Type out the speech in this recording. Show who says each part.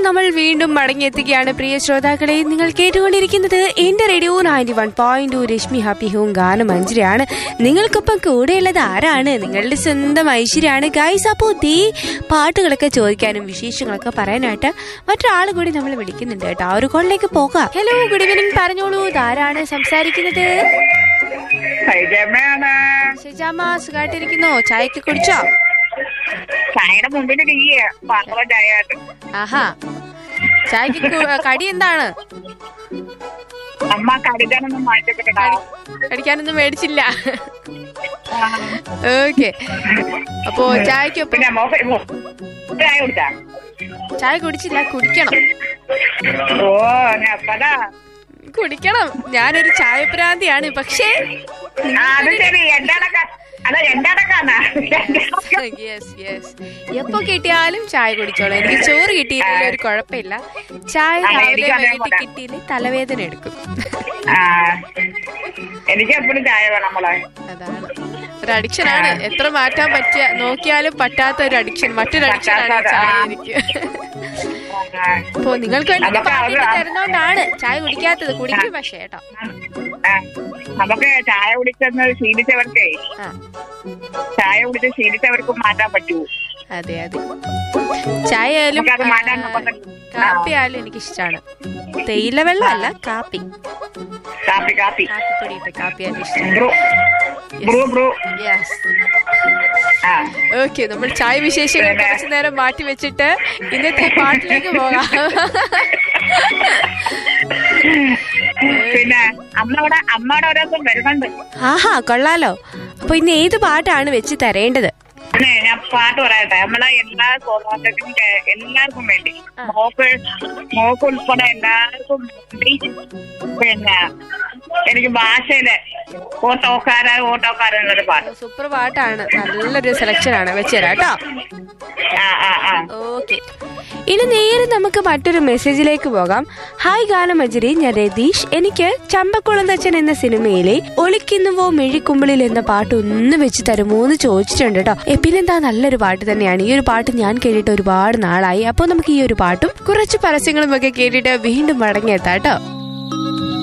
Speaker 1: നമ്മൾ വീണ്ടും മടങ്ങിയെത്തുകയാണ് പ്രിയ ശ്രോതാക്കളെ നിങ്ങൾ കേട്ടുകൊണ്ടിരിക്കുന്നത് എന്റെ radio ninety one point Rashmi happy home ഗാനം മഞ്ജരിയാണ് നിങ്ങൾക്കൊപ്പം കൂടെയുള്ളത് ആരാണ് നിങ്ങളുടെ സ്വന്തം ഐശ്വര്യാണ് ഗൈസ് അപ്പോ ദേ പാട്ടുകളൊക്കെ ചോദിക്കാനും വിശേഷങ്ങളൊക്കെ പറയാനായിട്ട് മറ്റൊരാൾ കൂടി നമ്മൾ വിളിക്കുന്നുണ്ട് കേട്ടോ ആ ഒരു കോളിലേക്ക് പോകാം ഹലോ ഗുഡ് ഈവനിങ് പറഞ്ഞോളൂ ഇതാരാണ് സംസാരിക്കുന്നത്
Speaker 2: ഹൈജമ്മയാണ്
Speaker 1: ഷജാമ സുഖമായിട്ടിരിക്കുന്നോ ചായക്ക് കുടിച്ചോ
Speaker 2: ചായയുടെ മുമ്പിൽ ഇരിക്കുക പാത്രം ചായയായിട്ട്
Speaker 1: ആഹാ ചായക്ക് കു- കടി എന്താണ്
Speaker 2: അമ്മ കരുതാനൊന്നും മാറ്റപ്പെട്ടോ
Speaker 1: കടിക്കാനൊന്നും മേടിച്ചില്ല ഓക്കെ അപ്പോ ചായക്കൊപ്പം
Speaker 2: പിന്നെ മോക്ക് മോ- ചായ കുടിച്ചാ
Speaker 1: ചായ കുടിച്ചില്ല കുടിക്കണം
Speaker 2: ഓ അപ്പതാ
Speaker 1: കുടിക്കണം ഞാനൊരു ചായപ്രാന്തിയാണ് പക്ഷേ
Speaker 2: ആ അത് ശരി എന്താടക്ക അല്ല എന്താടക്കാന്നാ
Speaker 1: യെസ് യെസ് എപ്പോ കിട്ടിയാലും ചായ കുടിച്ചോളാം എനിക്ക് ചോറ് കിട്ടിയില്ലെങ്കിൽ ഒരു കുഴപ്പമില്ല ചായ
Speaker 2: ആ,
Speaker 1: രാവിലെ
Speaker 2: എനിക്കും
Speaker 1: വൈകിട്ട്
Speaker 2: അതേപോലെ.
Speaker 1: കിട്ടിയില്ലേ തലവേദന എടുക്കും
Speaker 2: ആ എനിക്ക് എപ്പോഴും ചായ വേണം മോളെ
Speaker 1: അതാണ് ഒരു അഡിക്ഷൻ ആണ് എത്ര മാറ്റാൻ പറ്റിയ നോക്കിയാലും പറ്റാത്ത ഒരു അഡിക്ഷൻ മറ്റൊരു അഡിക്ഷൻ ആണ് ഈ ചായ എനിക്ക്
Speaker 2: ആ,
Speaker 1: അപ്പോ നിങ്ങൾക്ക് വേണ്ടി
Speaker 2: നമുക്ക്
Speaker 1: പാട്ടിട്ട്
Speaker 2: അത്
Speaker 1: തരുന്നോണ്ടാണ് ചായ കുടിക്കാത്തത് കുടിക്കും പക്ഷേ കേട്ടോ
Speaker 2: ആ, നമുക്ക് ചായ കുടിച്ചെന്ന് ശീലിച്ചവർക്കേ
Speaker 1: ആ
Speaker 2: ചായ കുടിച്ച് ശീലിച്ചവർക്ക് മാറ്റാൻ പറ്റൂ
Speaker 1: അതെ അതെ ചായ ആയാലും
Speaker 2: നമുക്കത് മാറ്റാൻ
Speaker 1: ആ,
Speaker 2: നമുക്ക്
Speaker 1: കാപ്പി ആയാലും എനിക്ക് ഇഷ്ടമാണ് തേയില വെള്ളമല്ല കാപ്പി
Speaker 2: കാപ്പി കാപ്പി
Speaker 1: കാപ്പിപ്പൊടി ഇട്ട കാപ്പി ആയാലും ഇഷ്ടമാണ്
Speaker 2: ബ്രൂ ബ്രൂ ബ്രൂ
Speaker 1: യെസ്
Speaker 2: ആ
Speaker 1: ഓക്കെ നമ്മൾ ചായ വിശേഷങ്ങൾ
Speaker 2: പിന്നെ?
Speaker 1: കുറച്ചു നേരം മാറ്റി വെച്ചിട്ട് ഇന്നത്തെ പാട്ടിലേക്ക് പോകാം
Speaker 2: പിന്നെ അമ്മയുടെ അമ്മയുടെ ഒരു ദിവസം വരുന്നുണ്ട്
Speaker 1: ആഹാ കൊള്ളാലോ അപ്പൊ ഇന്ന് ഏത് പാട്ടാണ് വെച്ച് തരേണ്ടത്
Speaker 2: പിന്നെ ഞാൻ പാട്ട് പറയട്ടെ നമ്മളെ എല്ലാ സ്വഭാവത്തിനും എല്ലാവർക്കും വേണ്ടി മോക്ക് മോക്ക് ഉൾപ്പെടെ എല്ലാവർക്കും വേണ്ടി പിന്നെ എനിക്ക് ഭാഷയില് ഓട്ടോക്കാര ഓട്ടോക്കാരൻ എന്നൊരു പാട്ട്
Speaker 1: സൂപ്പർ പാട്ടാണ് നല്ലൊരു സെലക്ഷൻ ആണ് വെച്ചുതരാം കേട്ടോ
Speaker 2: ആ ആ ആ
Speaker 1: ഓക്കെ ഇനി നേരെ നമുക്ക് മറ്റൊരു മെസ്സേജിലേക്ക് പോകാം ഹായ് ഗാനമജരി ഞാൻ രതീഷ് എനിക്ക് ചമ്പക്കുളന്തച്ചൻ എന്ന സിനിമയിലെ ഒളിക്കുന്നുവോ മെഴിക്കുമ്പിളിൽ എന്ന പാട്ട് ഒന്ന് വെച്ച് തരുമോ എന്ന് ചോദിച്ചിട്ടുണ്ട് കേട്ടോ ഏ, പിന്നെന്താ നല്ലൊരു പാട്ട് തന്നെയാണ് ഈ ഒരു പാട്ട് ഞാൻ കേട്ടിട്ട് ഒരുപാട് നാളായി അപ്പോൾ നമുക്ക് ഈ ഒരു പാട്ടും കുറച്ച് പരസ്യങ്ങളും ഒക്കെ കേട്ടിട്ട് വീണ്ടും മടങ്ങിയെത്താം കേട്ടോ